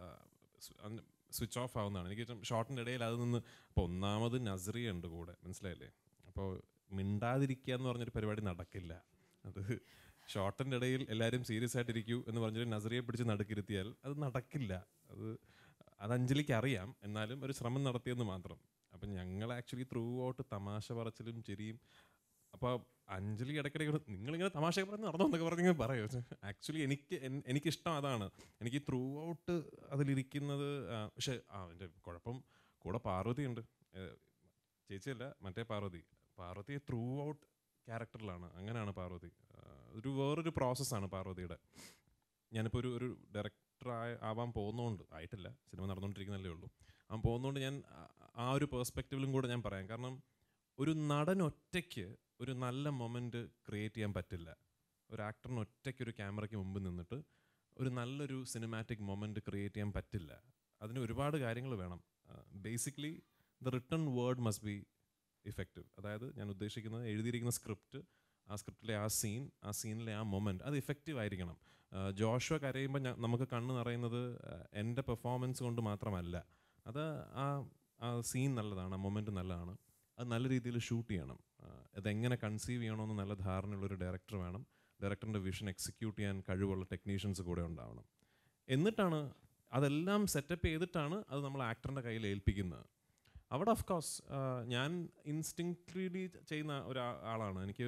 സ്വിച്ച് ഓഫ് ആവുന്നതാണ് എനിക്കിഷ്ടം ഷോർട്ടിൻ്റെ ഇടയിൽ അത് നിന്ന് അപ്പോൾ ഒന്നാമത് നസറിയ ഉണ്ട് കൂടെ മനസ്സിലായില്ലേ അപ്പോൾ മിണ്ടാതിരിക്കുക എന്ന് പറഞ്ഞൊരു പരിപാടി നടക്കില്ല അത് ഷോർട്ടിൻ്റെ ഇടയിൽ എല്ലാവരും സീരിയസ് ആയിട്ടിരിക്കൂ എന്ന് പറഞ്ഞിട്ട് നസറിയെ പിടിച്ച് നടുക്കിരുത്തിയാൽ അത് നടക്കില്ല അത് അത് അഞ്ജലിക്ക് അറിയാം എന്നാലും ഒരു ശ്രമം നടത്തിയെന്ന് മാത്രം അപ്പം ഞങ്ങൾ ആക്ച്വലി ത്രൂ ഔട്ട് തമാശ പറച്ചിലും ചിരിയും അപ്പോൾ അഞ്ജലി ഇടയ്ക്കിടയ്ക്ക് ഒരു, നിങ്ങളിങ്ങനെ തമാശ പറഞ്ഞ് നടന്നോ എന്നൊക്കെ പറഞ്ഞിങ്ങനെ പറയും ആക്ച്വലി എനിക്ക് എൻ- എനിക്കിഷ്ടം അതാണ് എനിക്ക് ത്രൂ ഔട്ട് അതിലിരിക്കുന്നത് ആ, പക്ഷേ ആ എൻ്റെ കുഴപ്പം കൂടെ പാർവതി ഉണ്ട് ചേച്ചിയല്ല മറ്റേ പാർവതി പാർവതി ത്രൂ ഔട്ട് ക്യാരക്ടറിലാണ് അങ്ങനെയാണ് പാർവതി ആ, ഒരു വേറൊരു പ്രോസസ്സാണ് പാർവതിയുടെ ഞാനിപ്പോൾ ഒരു ഒരു ഡയറക്ടർ ആവാൻ പോകുന്നതുകൊണ്ട് ആയിട്ടില്ല സിനിമ നടന്നുകൊണ്ടിരിക്കുന്നതല്ലേ ഉള്ളൂ അവൻ പോകുന്നതുകൊണ്ട് ഞാൻ ആ- ആ ഒരു പേഴ്സ്പെക്റ്റീവിലും കൂടെ ഞാൻ പറയാം കാരണം ഒരു നടൻ ഒറ്റയ്ക്ക് ഒരു നല്ല മൊമെൻ്റ് ക്രിയേറ്റ് ചെയ്യാൻ പറ്റില്ല ഒരു ആക്ടറിന് ഒറ്റയ്ക്ക് ഒരു ക്യാമറയ്ക്ക് മുമ്പ് നിന്നിട്ട് ഒരു നല്ലൊരു സിനിമാറ്റിക് മൊമെൻ്റ് ക്രിയേറ്റ് ചെയ്യാൻ പറ്റില്ല അതിന് ഒരുപാട് കാര്യങ്ങൾ വേണം basically the written word must be effective അതായത് ഞാൻ ഉദ്ദേശിക്കുന്നത് എഴുതിയിരിക്കുന്ന സ്ക്രിപ്റ്റ് ആ സ്ക്രിപ്റ്റിലെ ആ സീൻ ആ സീനിലെ ആ മൊമെൻറ്റ് അത് ഇഫക്റ്റീവ് ആയിരിക്കണം ജോഷുവ കരയുമ്പോൾ ഞാൻ നമുക്ക് കണ്ണ് നിറയുന്നത് ആ, എൻ്റെ പെർഫോമൻസ് കൊണ്ട് മാത്രമല്ല അത് ആ ആ സീൻ നല്ലതാണ് ആ മൊമെൻറ്റ് നല്ലതാണ് അത് നല്ല രീതിയിൽ ഷൂട്ട് ചെയ്യണം ആ, അതെങ്ങനെ കൺസീവ് ചെയ്യണമെന്ന് നല്ല ധാരണയുള്ളൊരു ഡയറക്ടർ വേണം ഡയറക്ടറിൻ്റെ വിഷൻ എക്സിക്യൂട്ട് ചെയ്യാൻ കഴിവുള്ള ടെക്നീഷ്യൻസ് കൂടെ ഉണ്ടാവണം എന്നിട്ടാണ് അതെല്ലാം സെറ്റപ്പ് ചെയ്തിട്ടാണ് അത് നമ്മൾ ആക്ടറിൻ്റെ കയ്യിൽ ഏൽപ്പിക്കുന്നത് അവിടെ ഓഫ് കോഴ്സ് ഞാൻ ഇൻസ്റ്റിങ്ക്റ്റ്ലി ചെയ്യുന്ന ഒരു ആ- ആളാണ് എനിക്ക്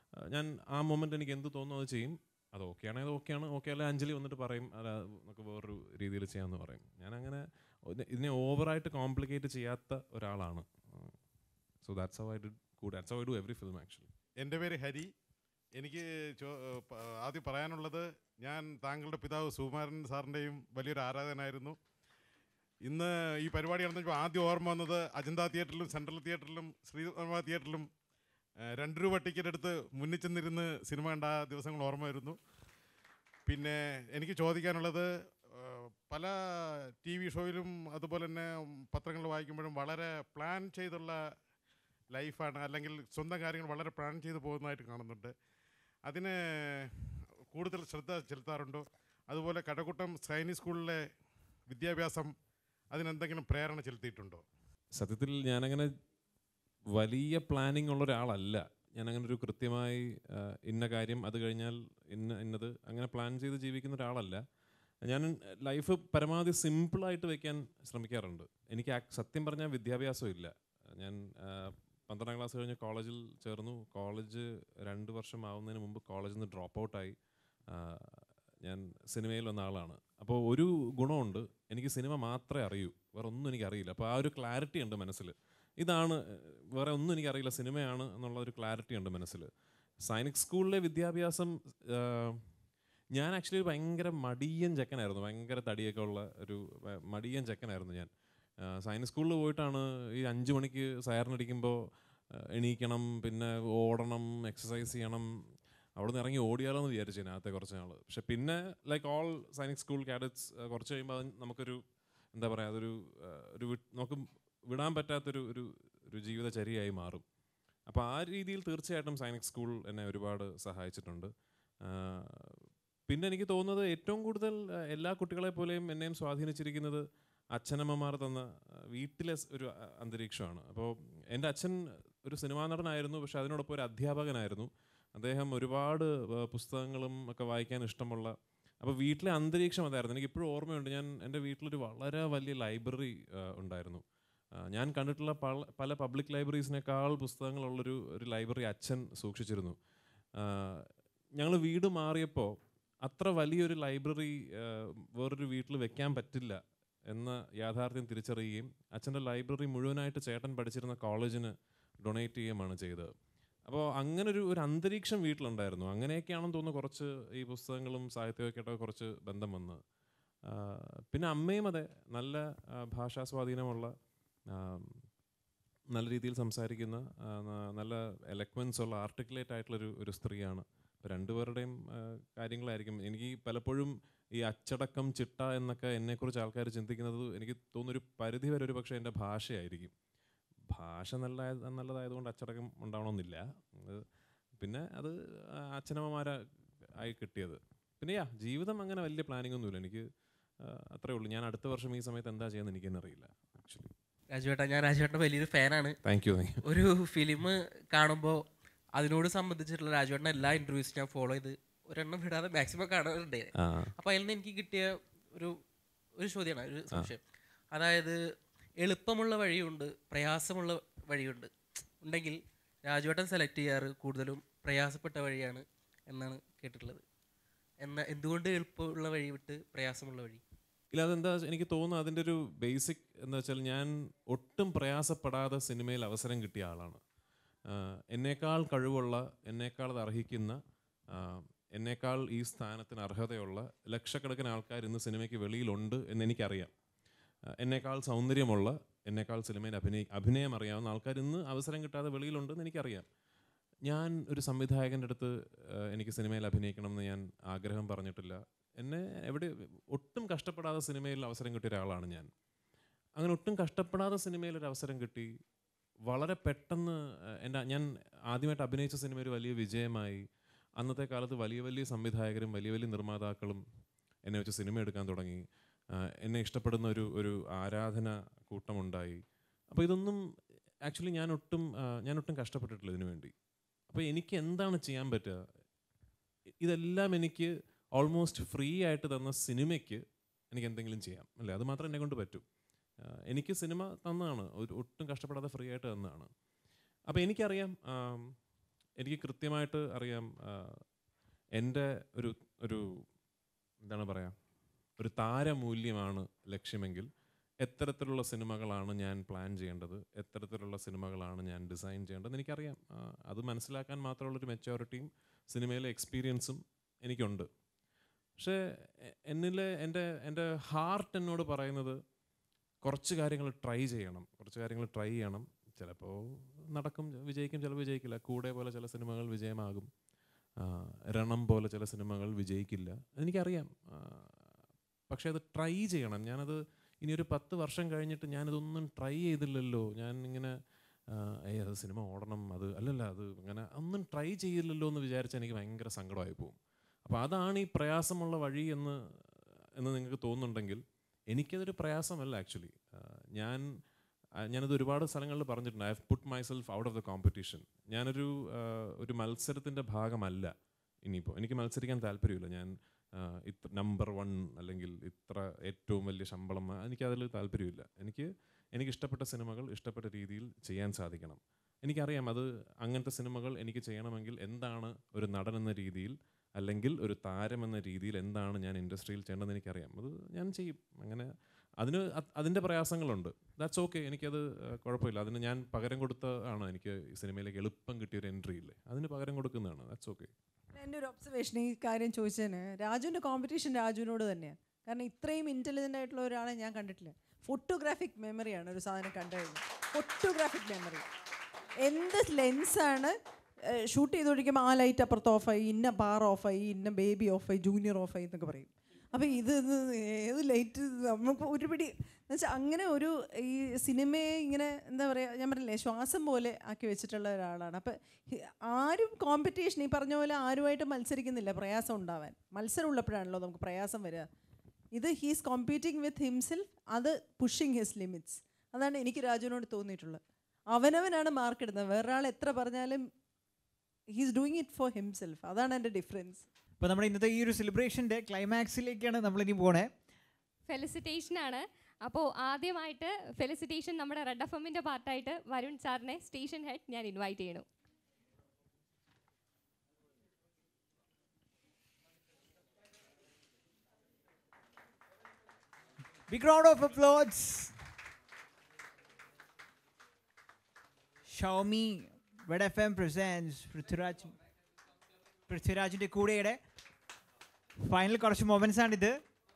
ആ, ഞാൻ ആ മൊമെൻ്റ് എനിക്ക് എന്ത് തോന്നുന്നു അത് ചെയ്യും അത് ഓക്കെ ആണെങ്കിൽ ഓക്കെയാണ് ഓക്കെ അല്ലെ അഞ്ജലി വന്നിട്ട് പറയും അല്ല നമുക്ക് വേറൊരു രീതിയിൽ ചെയ്യാമെന്ന് പറയും ഞാൻ അങ്ങനെ ഇത് ഇതിനെ ഓവറായിട്ട് കോംപ്ലിക്കേറ്റ് ചെയ്യാത്ത ഒരാളാണ് so that's how I do good that's how I do every film actually എൻ്റെ പേര് ഹരി എനിക്ക് ചോ- പ- ആദ്യം പറയാനുള്ളത് ഞാൻ താങ്കളുടെ പിതാവ് സുകുമാരൻ സാറിൻ്റെയും വലിയൊരു ആരാധകനായിരുന്നു ഇന്ന് ഈ പരിപാടി നടന്നപ്പോൾ ആദ്യം ഓർമ്മ വന്നത് അജന്ത തിയേറ്ററിലും സെൻട്രൽ തിയേറ്ററിലും ശ്രീധർമ്മ തിയേറ്ററിലും ആ, രണ്ട് രൂപ ടിക്കറ്റ് എടുത്ത് മുന്നിൽ ചെന്നിരുന്ന് സിനിമ കണ്ട ആ ദിവസങ്ങൾ ഓർമ്മ വരുന്നു പിന്നെ എനിക്ക് ചോദിക്കാനുള്ളത് ആ, പല ടി വി ഷോയിലും അതുപോലെ തന്നെ പത്രങ്ങൾ വായിക്കുമ്പോഴും വളരെ പ്ലാൻ ചെയ്തുള്ള ലൈഫാണ് അല്ലെങ്കിൽ സ്വന്തം കാര്യങ്ങൾ വളരെ പ്ലാൻ ചെയ്ത് പോകുന്നതായിട്ട് കാണുന്നുണ്ട് അതിന് കൂടുതൽ ശ്രദ്ധ ചെലുത്താറുണ്ടോ അതുപോലെ കടക്കുട്ടം സൈനിക് സ്കൂളിലെ വിദ്യാഭ്യാസം അതിനെന്തെങ്കിലും പ്രേരണ ചെലുത്തിയിട്ടുണ്ടോ സത്യത്തിൽ ഞാനങ്ങനെ വലിയ പ്ലാനിങ് ഉള്ള ഒരാളല്ല ഞാനങ്ങനെ ഒരു കൃത്യമായി ആ, ഇന്ന കാര്യം അത് കഴിഞ്ഞാൽ ഇന്ന ഇന്നത് അങ്ങനെ പ്ലാൻ ചെയ്ത് ജീവിക്കുന്ന ഒരാളല്ല ഞാൻ ലൈഫ് പരമാവധി സിമ്പിളായിട്ട് വെക്കാൻ ശ്രമിക്കാറുണ്ട് എനിക്ക് ആക്- സത്യം പറഞ്ഞാൽ വിദ്യാഭ്യാസം ഇല്ല ഞാൻ ആ, പന്ത്രണ്ടാം ക്ലാസ് കഴിഞ്ഞ് കോളേജിൽ ചേർന്നു കോളേജ് രണ്ട് വർഷം ആവുന്നതിന് മുമ്പ് കോളേജിൽ നിന്ന് ഡ്രോപ്പ് ഔട്ടായി ഞാൻ സിനിമയിൽ വന്ന ആളാണ് അപ്പോൾ ഒരു ഗുണമുണ്ട് എനിക്ക് സിനിമ മാത്രമേ അറിയൂ വേറെ ഒന്നും എനിക്ക് അറിയില്ല അപ്പോൾ ആ ഒരു ക്ലാരിറ്റി ഉണ്ട് മനസ്സിൽ ഇതാണ് ഏഹ്, വേറെ ഒന്നും എനിക്കറിയില്ല സിനിമയാണ് എന്നുള്ള ഒരു ക്ലാരിറ്റി ഉണ്ട് മനസ്സിൽ സൈനിക് സ്കൂളിലെ വിദ്യാഭ്യാസം ആഹ്, ഞാൻ ആക്ച്വലി ഭയങ്കര മടിയൻ ചെക്കനായിരുന്നു ഭയങ്കര തടിയൊക്കെ ഉള്ള ഒരു വ- മടിയൻ ചെക്കനായിരുന്നു ഞാൻ ആഹ്, സൈനിക് സ്കൂളിൽ പോയിട്ടാണ് ഈ അഞ്ച് മണിക്ക് സയറിനടിക്കുമ്പോൾ എണീക്കണം പിന്നെ ഓടണം എക്സസൈസ് ചെയ്യണം അവിടെ നിന്ന് ഇറങ്ങി ഓടിയാലോ എന്ന് വിചാരിച്ചു അതിനകത്തെ കുറച്ച് നാൾ പക്ഷെ പിന്നെ like all Sainik school cadets കുറച്ച് കഴിയുമ്പോൾ അത് നമുക്കൊരു എന്താ പറയുക അതൊരു ആ, ഒരു വി- നമുക്ക് വിടാൻ പറ്റാത്തൊരു ഒരു ഒരു ജീവിതചര്യയായി മാറും അപ്പോൾ ആ രീതിയിൽ തീർച്ചയായിട്ടും സൈനിക് സ്കൂൾ എന്നെ ഒരുപാട് സഹായിച്ചിട്ടുണ്ട് ആ, പിന്നെ എനിക്ക് തോന്നുന്നത് ഏറ്റവും കൂടുതൽ ആ, എല്ലാ കുട്ടികളെ പോലെയും എന്നെയും സ്വാധീനിച്ചിരിക്കുന്നത് അച്ഛനമ്മമാർ തന്ന ആ, വീട്ടിലെ സ് ഒരു ആ, അന്തരീക്ഷമാണ് അപ്പോൾ എൻ്റെ അച്ഛൻ ഒരു സിനിമാ നടനായിരുന്നു പക്ഷെ അതിനോടൊപ്പം ഒരു അധ്യാപകനായിരുന്നു അദ്ദേഹം ഒരുപാട് ആ, പുസ്തകങ്ങളും ഒക്കെ വായിക്കാൻ ഇഷ്ടമുള്ള അപ്പോൾ വീട്ടിലെ അന്തരീക്ഷം അതായിരുന്നു എനിക്ക് ഇപ്പോഴും ഓർമ്മയുണ്ട് ഞാൻ എൻ്റെ വീട്ടിലൊരു വളരെ വലിയ ലൈബ്രറി ഉണ്ടായിരുന്നു ആ, ഞാൻ കണ്ടിട്ടുള്ള പല പല പബ്ലിക് ലൈബ്രറീസിനേക്കാൾ പുസ്തകങ്ങളുള്ളൊരു ഒരു ലൈബ്രറി അച്ഛൻ സൂക്ഷിച്ചിരുന്നു ഞങ്ങൾ വീട് മാറിയപ്പോൾ അത്ര വലിയൊരു ലൈബ്രറി വേറൊരു വീട്ടിൽ വെക്കാൻ പറ്റില്ല എന്ന യാഥാർത്ഥ്യം തിരിച്ചറിയുകയും അച്ഛൻ്റെ ലൈബ്രറി മുഴുവനായിട്ട് ചേട്ടൻ പഠിച്ചിരുന്ന കോളേജിന് ഡൊണേറ്റ് ചെയ്യുകയുമാണ് ചെയ്തത് അപ്പോൾ അങ്ങനെ ഒരു ഒരു അന്തരീക്ഷം വീട്ടിലുണ്ടായിരുന്നു അങ്ങനെയൊക്കെയാണെന്ന് തോന്നുന്നു കുറച്ച് ഈ പുസ്തകങ്ങളും സാഹിത്യമൊക്കെ ആയിട്ട് കുറച്ച് ബന്ധം വന്ന് ആ, പിന്നെ അമ്മയും അതെ നല്ല ആ, ഭാഷാ സ്വാധീനമുള്ള ആ, നല്ല രീതിയിൽ സംസാരിക്കുന്ന ആ, ന- നല്ല എലക്വൻസ് ഉള്ള ആർട്ടിക്കുലേറ്റ് ആയിട്ടുള്ളൊരു ഒരു സ്ത്രീയാണ് അപ്പോൾ രണ്ടുപേരുടെയും ആ, കാര്യങ്ങളായിരിക്കും എനിക്ക് പലപ്പോഴും ഈ അച്ചടക്കം ചിട്ട എന്നൊക്കെ എന്നെക്കുറിച്ച് ആൾക്കാർ ചിന്തിക്കുന്നത് എനിക്ക് തോന്നുന്നു ഒരു പരിധി വരെ ഒരു പക്ഷേ എൻ്റെ ഭാഷയായിരിക്കും ഭാഷ നല്ല നല്ലതായതുകൊണ്ട് അച്ചടക്കം ഉണ്ടാവണമെന്നില്ല അത് പിന്നെ അത് ആ, അച്ഛനമ്മമാരാ ആയി കിട്ടിയത് പിന്നെ യാ ജീവിതം അങ്ങനെ വലിയ പ്ലാനിംഗ് ഒന്നുമില്ല എനിക്ക് ആ, അത്രേ ഉള്ളൂ ഞാൻ അടുത്ത വർഷം ഈ സമയത്ത് എന്താ ചെയ്യുന്നത് എനിക്ക് തന്നെ അറിയില്ല ആക്ച്വലി രാജുവേട്ട ഞാൻ രാജുവേട്ടൻ്റെ വലിയൊരു ഫാനാണ് താങ്ക് യു താങ്ക് യു ഒരു ഫിലിം കാണുമ്പോൾ അതിനോട് സംബന്ധിച്ചിട്ടുള്ള രാജുവേട്ടൻ്റെ എല്ലാ ഇൻ്റർവ്യൂസും ഞാൻ ഫോളോ ചെയ്ത് ഒരെണ്ണം വിടാതെ മാക്സിമം കാണാറുണ്ട് ആ. അപ്പോൾ അതിൽ നിന്ന് എനിക്ക് കിട്ടിയ ഒരു ഒരു ചോദ്യമാണ് ഒരു സംശയം അതായത് എളുപ്പമുള്ള വഴിയുണ്ട് പ്രയാസമുള്ള വഴിയുണ്ട് ഉണ്ടെങ്കിൽ രാജുവേട്ടൻ സെലക്ട് ചെയ്യാറ് കൂടുതലും പ്രയാസപ്പെട്ട വഴിയാണ് എന്നാണ് കേട്ടിട്ടുള്ളത് എന്നാൽ എന്തുകൊണ്ട് എളുപ്പമുള്ള വഴി വിട്ട് പ്രയാസമുള്ള വഴി ഇല്ല അതെന്താ എനിക്ക് തോന്നുന്നു അതിൻ്റെ ഒരു ബേസിക് എന്താ വെച്ചാൽ ഞാൻ ഒട്ടും പ്രയാസപ്പെടാതെ സിനിമയിൽ അവസരം കിട്ടിയ ആളാണ് ആഹ് എന്നേക്കാൾ കഴിവുള്ള എന്നേക്കാൾ അത് അർഹിക്കുന്ന ആഹ് എന്നേക്കാൾ ഈ സ്ഥാനത്തിന് അർഹതയുള്ള ലക്ഷക്കണക്കിന് ആൾക്കാർ ഇന്ന് സിനിമയ്ക്ക് വെളിയിലുണ്ട് എന്ന് എനിക്കറിയാം ആഹ് എന്നേക്കാൾ സൗന്ദര്യമുള്ള എന്നേക്കാൾ സിനിമയിൽ അഭിനയി അഭിനയം അറിയാവുന്ന ആൾക്കാർ ഇന്ന് അവസരം കിട്ടാതെ വെളിയിലുണ്ടെന്ന് എനിക്കറിയാം ഞാൻ ഒരു സംവിധായകൻ്റെ അടുത്ത് ആഹ് എനിക്ക് സിനിമയിൽ അഭിനയിക്കണം എന്ന് ഞാൻ ആഗ്രഹം പറഞ്ഞിട്ടില്ല എന്നെ എവിടെ ഒട്ടും കഷ്ടപ്പെടാതെ സിനിമയിൽ അവസരം കിട്ടിയ ഒരാളാണ് ഞാൻ അങ്ങനെ ഒട്ടും കഷ്ടപ്പെടാതെ സിനിമയിൽ ഒരു അവസരം കിട്ടി വളരെ പെട്ടെന്ന് ആഹ് എൻ്റെ ഞാൻ ആദ്യമായിട്ട് അഭിനയിച്ച സിനിമ ഒരു വലിയ വിജയമായി അന്നത്തെ കാലത്ത് വലിയ വലിയ സംവിധായകരും വലിയ വലിയ നിർമ്മാതാക്കളും എന്നെ വെച്ച് സിനിമ എടുക്കാൻ തുടങ്ങി ആഹ് എന്നെ ഇഷ്ടപ്പെടുന്ന ഒരു ഒരു ആരാധന കൂട്ടമുണ്ടായി അപ്പോൾ ഇതൊന്നും ആക്ച്വലി ഞാൻ ഒട്ടും ആഹ് ഞാൻ ഒട്ടും കഷ്ടപ്പെട്ടിട്ടില്ല ഇതിനു വേണ്ടി അപ്പോൾ എനിക്ക് എന്താണ് ചെയ്യാൻ പറ്റുക ഇതെല്ലാം എനിക്ക് ഓൾമോസ്റ്റ് ഫ്രീ ആയിട്ട് തന്ന സിനിമയ്ക്ക് എനിക്ക് എന്തെങ്കിലും ചെയ്യാം അല്ലേ അത് മാത്രമേ എന്നെ കൊണ്ട് പറ്റൂ ആഹ് എനിക്ക് സിനിമ തന്നതാണ് ഒരു ഒട്ടും കഷ്ടപ്പെടാതെ ഫ്രീ ആയിട്ട് തന്നതാണ് അപ്പോൾ എനിക്കറിയാം ആം, എനിക്ക് കൃത്യമായിട്ട് അറിയാം ആ, എൻ്റെ ഒരു ഒരു എന്താണ് പറയുക ഒരു താരമൂല്യമാണ് ലക്ഷ്യമെങ്കിൽ എത്തരത്തിലുള്ള സിനിമകളാണ് ഞാൻ പ്ലാൻ ചെയ്യേണ്ടത് എത്തരത്തിലുള്ള സിനിമകളാണ് ഞാൻ ഡിസൈൻ ചെയ്യേണ്ടത് എനിക്കറിയാം ആ, അത് മനസ്സിലാക്കാൻ മാത്രമുള്ളൊരു മെച്ചോറിറ്റിയും സിനിമയിലെ എക്സ്പീരിയൻസും എനിക്കുണ്ട് പക്ഷേ എ- എന്നിലെ എൻ്റെ എൻ്റെ ഹാർട്ട് എന്നോട് പറയുന്നത് കുറച്ച് കാര്യങ്ങൾ ട്രൈ ചെയ്യണം കുറച്ച് കാര്യങ്ങൾ ട്രൈ ചെയ്യണം ചിലപ്പോൾ നടക്കും വിജയിക്കും ചിലപ്പോൾ വിജയിക്കില്ല കൂടെ പോലെ ചില സിനിമകൾ വിജയമാകും ആ, രണം പോലെ ചില സിനിമകൾ വിജയിക്കില്ല എനിക്കറിയാം ആ, പക്ഷേ അത് ട്രൈ ചെയ്യണം ഞാനത് ഇനി ഒരു പത്ത് വർഷം കഴിഞ്ഞിട്ട് ഞാനിതൊന്നും ട്രൈ ചെയ്തില്ലല്ലോ ഞാൻ ഇങ്ങനെ ആ, ഏയ് അത് സിനിമ ഓടണം അത് അല്ലല്ല അത് അങ്ങനെ ഒന്നും ട്രൈ ചെയ്യില്ലല്ലോ എന്ന് വിചാരിച്ചാൽ എനിക്ക് ഭയങ്കര സങ്കടമായി പോകും അപ്പോൾ അതാണ് ഈ പ്രയാസമുള്ള വഴി എന്ന് എന്ന് നിങ്ങൾക്ക് തോന്നുന്നുണ്ടെങ്കിൽ എനിക്കതൊരു പ്രയാസമല്ല ആക്ച്വലി ഞാൻ ആ, ഞാനത് ഒരുപാട് സ്ഥലങ്ങളിൽ പറഞ്ഞിട്ടുണ്ട് I have put myself out of the competition ഞാനൊരു ആ, ഒരു മത്സരത്തിൻ്റെ ഭാഗമല്ല ഇനിയിപ്പോൾ എനിക്ക് മത്സരിക്കാൻ താല്പര്യമില്ല ഞാൻ ആ, ഇത്ര നമ്പർ വൺ അല്ലെങ്കിൽ ഇത്ര ഏറ്റവും വലിയ ശമ്പളം ആ, എനിക്കതിൽ താല്പര്യമില്ല എനിക്ക് എനിക്ക് ഇഷ്ടപ്പെട്ട സിനിമകൾ ഇഷ്ടപ്പെട്ട രീതിയിൽ ചെയ്യാൻ സാധിക്കണം എനിക്കറിയാം അത് അങ്ങനത്തെ സിനിമകൾ എനിക്ക് ചെയ്യണമെങ്കിൽ എന്താണ് ഒരു നടൻ എന്ന രീതിയിൽ അല്ലെങ്കിൽ ഒരു താരം എന്ന രീതിയിൽ എന്താണ് ഞാൻ ഇൻഡസ്ട്രിയിൽ ചെയ്യേണ്ടതെന്ന് എനിക്കറിയാം അത് ഞാൻ ചെയ്യും അങ്ങനെ അതിന് അത് അതിൻ്റെ പ്രയാസങ്ങളുണ്ട് ദാറ്റ്സ് ഓക്കെ എനിക്കത് ആ, കുഴപ്പമില്ല അതിന് ഞാൻ പകരം കൊടുത്ത ആണ് എനിക്ക് ഈ സിനിമയിലേക്ക് എളുപ്പം കിട്ടിയ ഒരു എൻട്രി ഇല്ലേ അതിന് പകരം കൊടുക്കുന്നതാണ് ദാറ്റ്സ് ഓക്കെ എൻ്റെ ഒരു ഒബ്സർവേഷൻ ഈ കാര്യം ചോദിച്ചതിന് രാജുവിൻ്റെ കോമ്പറ്റീഷൻ രാജുവിനോട് തന്നെയാണ് കാരണം ഇത്രയും ഇൻ്റലിജൻ്റ് ആയിട്ടുള്ള ഒരാളെ ഞാൻ കണ്ടിട്ടില്ല ഫോട്ടോഗ്രാഫിക് മെമ്മറിയാണ് ഒരു സാധനം കണ്ടു കഴിഞ്ഞാൽ ഫോട്ടോഗ്രാഫിക് മെമ്മറി എന്ത് ലെൻസാണ് ഷൂട്ട് ചെയ്തുകൊണ്ടിരിക്കുമ്പോൾ ആ ലൈറ്റ് അപ്പുറത്ത് ഓഫായി ഇന്ന ബാർ ഓഫായി ഇന്ന ബേബി ഓഫായി ജൂനിയർ ഓഫായി എന്നൊക്കെ പറയും അപ്പോൾ ഇത് ഇത് ഏത് ലൈറ്റ് നമുക്ക് ഒരു പിടി എന്ന് വെച്ചാൽ അങ്ങനെ ഒരു ഈ സിനിമയെ ഇങ്ങനെ എന്താ പറയുക ഞാൻ പറഞ്ഞില്ലേ ശ്വാസം പോലെ ആക്കി വെച്ചിട്ടുള്ള ഒരാളാണ് അപ്പം ആരും കോമ്പറ്റീഷൻ ഈ പറഞ്ഞ പോലെ ആരുമായിട്ട് മത്സരിക്കുന്നില്ല പ്രയാസം ഉണ്ടാവാൻ മത്സരം ഉള്ളപ്പോഴാണല്ലോ നമുക്ക് പ്രയാസം വരിക ഇത് ഹീസ് കോമ്പീറ്റിംഗ് വിത്ത് ഹിംസെൽഫ് അത് പുഷിങ് ഹിസ് ലിമിറ്റ്സ് അതാണ് എനിക്ക് രാജുവിനോട് തോന്നിയിട്ടുള്ളത് അവനവനാണ് മാർക്ക് ഇടുന്നത് വേറൊരാൾ എത്ര പറഞ്ഞാലും he's doing it for himself അതാണ് എൻ്റെ ഡിഫറൻസ് അപ്പോൾ നമ്മുടെ ഇന്നത്തെ ഈ ഒരു സെലിബ്രേഷൻ്റെ ക്ലൈമാക്സിലേക്കാണ് നമ്മളിനി പോണേ ഫെലിസിറ്റേഷൻ ആണ് അപ്പോൾ ആദ്യമായിട്ട് ഫെലിസിറ്റേഷൻ നമ്മുടെ റെഡ് എഫ് എമ്മിൻ്റെ പാർട്ടായിട്ട് വരുൺ സാറിനെ സ്റ്റേഷൻ ഹെഡ് ഞാൻ ഇൻവൈറ്റ് ചെയ്യണു Big round of applause. Xiaomi Red FM presents Prithviraj പൃഥ്വിരാജിൻ്റെ കൂടെയുടെ ഫൈനൽ കുറച്ച് മൊമെൻറ്റ്സ് ആണിത്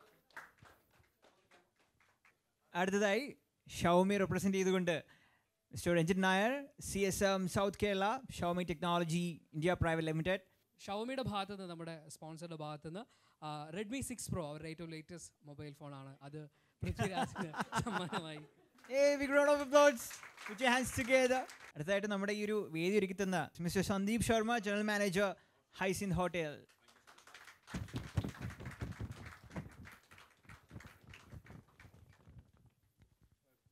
അടുത്തതായി ഷൗമി റെപ്രസെൻ്റ് ചെയ്തുകൊണ്ട് mister Ranjith Nair C S M South Kerala Xiaomi Technology India Private Limited ഷവമിയുടെ ഭാഗത്ത് നിന്ന് നമ്മുടെ സ്പോൺസറുടെ ഭാഗത്ത് നിന്ന് റെഡ്മി സിക്സ് പ്രോ അവരുടെ ഏറ്റവും ലേറ്റസ്റ്റ് മൊബൈൽ ഫോണാണ് അത് പൃഥ്വിരാജിന് സമ്മാനമായി Hey, big round of applause. Put your hands together. അടുത്തതായിട്ട് നമ്മുടെ ഈ ഒരു വേദി ഒരുക്കി തന്ന mister Sandeep Sharma general manager ഹൈസിൻ ഹോട്ടൽ